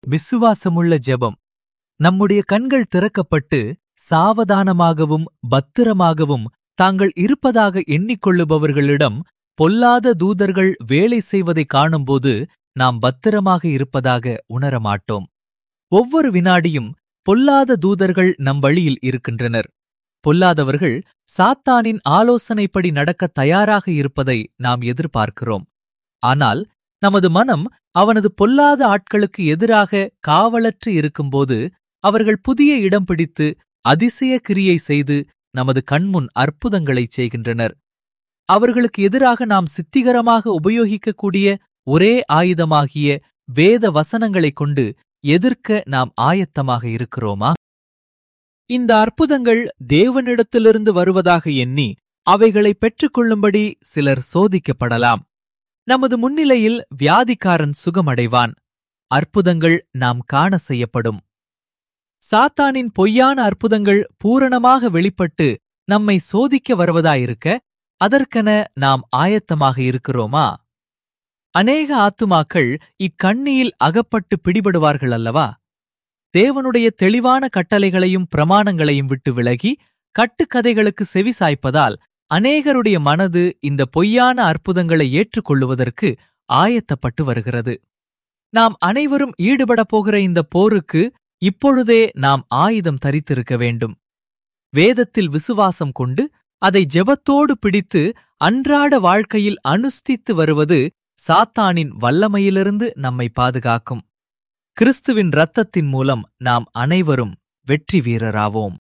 விசுவாசமுள்ள ஜெபம் நம்முடைய கண்கள் திறக்கப்பட்டு சாவதானமாகவும் பத்திரமாகவும் தாங்கள் இருப்பதாக எண்ணிக்கொள்ளுபவர்களிடம் பொல்லாத தூதர்கள் வேலை செய்வதை காணும்போது நாம் பத்திரமாக இருப்பதாக உணரமாட்டோம் ஒவ்வொரு வினாடியும் பொல்லாத தூதர்கள் நம் வழியில் இருக்கின்றனர் பொல்லாதவர்கள் சாத்தானின் ஆலோசனைப்படி நடக்க தயாராக இருப்பதை நாம் எதிர்பார்க்கிறோம் ஆனால் நமது மனம் அவனது பொல்லாத ஆட்களுக்கு எதிராக காவலற்று இருக்கும்போது அவர்கள் புதிய இடம் பிடித்து அதிசய கிரியை செய்து நமது கண்முன் அற்புதங்களைச் செய்கின்றனர் அவர்களுக்கு எதிராக நாம் சித்திகரமாக உபயோகிக்கக்கூடிய ஒரே ஆயுதமாகிய வேத வசனங்களைக் கொண்டு எதிர்க்க நாம் ஆயத்தமாக இருக்கிறோமா இந்த அற்புதங்கள் தேவனிடத்திலிருந்து வருவதாக எண்ணி அவைகளை பெற்றுக்கொள்ளும்படி சிலர் சோதிக்கப்படலாம் நமது முன்னிலையில் வியாதிக்காரன் சுகமடைவான் அற்புதங்கள் நாம் காண செய்யப்படும் சாத்தானின் பொய்யான அற்புதங்கள் பூரணமாக வெளிப்பட்டு நம்மை சோதிக்க வருவதாயிருக்க அதற்கென நாம் ஆயத்தமாக இருக்கிறோமா அநேக ஆத்துமாக்கள் இக்கண்ணியில் அகப்பட்டு பிடிபடுவார்கள் அல்லவா தேவனுடைய தெளிவான கட்டளைகளையும் பிரமாணங்களையும் விட்டு விலகி கட்டுக்கதைகளுக்கு செவிசாய்ப்பதால் அநேகருடைய மனது இந்த பொய்யான அற்புதங்களை ஏற்றுக்கொள்ளுவதற்கு ஆயத்தப்பட்டு வருகிறது நாம் அனைவரும் ஈடுபடப் போகிற இந்த போருக்கு இப்பொழுதே நாம் ஆயுதம் தரித்திருக்க வேண்டும் வேதத்தில் விசுவாசம் கொண்டு அதை ஜெபத்தோடு பிடித்து அன்றாட வாழ்க்கையில் அனுஷ்டித்து வருவது சாத்தானின் வல்லமையிலிருந்து நம்மை பாதுகாக்கும் கிறிஸ்துவின் இரத்தத்தின் மூலம் நாம் அனைவரும் வெற்றி வீரராவோம்